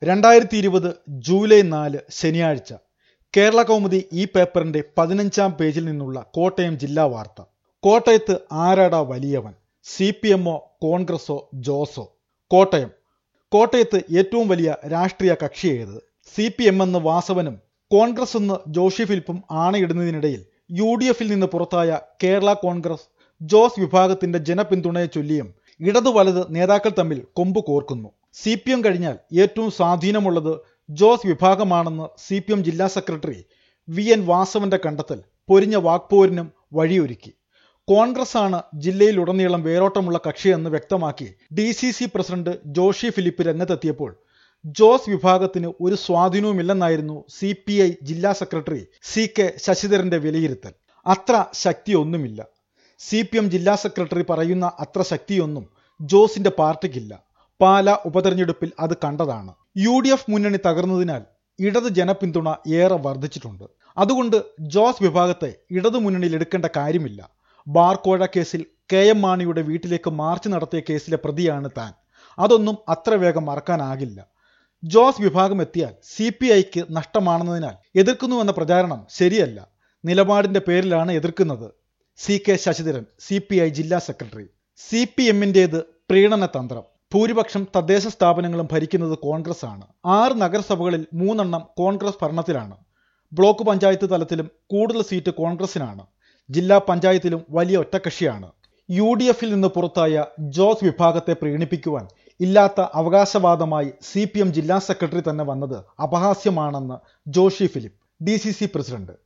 രണ്ടായിരത്തി ഇരുപത് ജൂലൈ നാല് ശനിയാഴ്ച കേരള കൗമുദി ഈ പേപ്പറിന്റെ പതിനഞ്ചാം പേജിൽ നിന്നുള്ള കോട്ടയം ജില്ലാ വാർത്ത കോട്ടയത്ത് ആരാടാ വലിയവൻ സി പി എമ്മോ കോൺഗ്രസോ ജോസോ കോട്ടയം കോട്ടയത്ത് ഏറ്റവും വലിയ രാഷ്ട്രീയ കക്ഷി ഏത് സി പി എം എന്ന് വാസവനും കോൺഗ്രസ് എന്ന് ജോഷി ഫിലിപ്പും ആണയിടുന്നതിനിടയിൽ യു ഡി എഫിൽ നിന്ന് പുറത്തായ കേരള കോൺഗ്രസ് ജോസ് വിഭാഗത്തിന്റെ ജനപിന്തുണയെ ചൊല്ലിയും ഇടതു വലത് നേതാക്കൾ തമ്മിൽ കൊമ്പ് കോർക്കുന്നു സി പി എം കഴിഞ്ഞാൽ ഏറ്റവും സ്വാധീനമുള്ളത് ജോസ് വിഭാഗമാണെന്ന് സി പി എം ജില്ലാ സെക്രട്ടറി വി എൻ വാസവന്റെ കണ്ടെത്തൽ പൊരിഞ്ഞ വാക്പോരിനും വഴിയൊരുക്കി കോൺഗ്രസ് ആണ് ജില്ലയിലുടനീളം വേരോട്ടമുള്ള കക്ഷിയെന്ന് വ്യക്തമാക്കി D C C president Joshi Philip രംഗത്തെത്തിയപ്പോൾ ജോസ് വിഭാഗത്തിന് ഒരു സ്വാധീനവുമില്ലെന്നായിരുന്നു സി പി ഐ ജില്ലാ സെക്രട്ടറി സി കെ ശശിധരന്റെ വിലയിരുത്തൽ അത്ര ശക്തിയൊന്നുമില്ല സി പി എം ജില്ലാ സെക്രട്ടറി പറയുന്ന അത്ര ശക്തിയൊന്നും ജോസിന്റെ പാർട്ടിക്കില്ല പാല ഉപതെരഞ്ഞെടുപ്പിൽ അത് കണ്ടതാണ് യു ഡി എഫ് മുന്നണി തകർന്നതിനാൽ ഇടത് ജനപിന്തുണ ഏറെ വർദ്ധിച്ചിട്ടുണ്ട് അതുകൊണ്ട് ജോസ് വിഭാഗത്തെ ഇടതു മുന്നണിയിൽ എടുക്കേണ്ട കാര്യമില്ല ബാർക്കോഴ കേസിൽ കെ എം മാണിയുടെ വീട്ടിലേക്ക് മാർച്ച് നടത്തിയ കേസിലെ പ്രതിയാണ് താൻ അതൊന്നും അത്ര വേഗം മറക്കാനാകില്ല ജോസ് വിഭാഗം എത്തിയാൽ സി പി ഐക്ക് നഷ്ടമാണെന്നതിനാൽ എതിർക്കുന്നുവെന്ന പ്രചാരണം ശരിയല്ല നിലപാടിന്റെ പേരിലാണ് എതിർക്കുന്നത് C K Sasidharan C P I ജില്ലാ സെക്രട്ടറി സി പി എമ്മിൻ്റേത് പ്രീണന തന്ത്രം ഭൂരിപക്ഷം തദ്ദേശ സ്ഥാപനങ്ങളും ഭരിക്കുന്നത് കോൺഗ്രസ് ആണ് ആറ് നഗരസഭകളിൽ മൂന്നെണ്ണം കോൺഗ്രസ് ഭരണത്തിലാണ് ബ്ലോക്ക് പഞ്ചായത്ത് തലത്തിലും കൂടുതൽ സീറ്റ് കോൺഗ്രസിനാണ് ജില്ലാ പഞ്ചായത്തിലും വലിയ ഒറ്റക്കക്ഷിയാണ് യു ഡി എഫിൽ നിന്ന് പുറത്തായ ജോസ് വിഭാഗത്തെ പ്രീണിപ്പിക്കുവാൻ ഇല്ലാത്ത അവകാശവാദമായി സി പി എം ജില്ലാ സെക്രട്ടറി തന്നെ വന്നത് അപഹാസ്യമാണെന്ന് Joshi Philip D C C president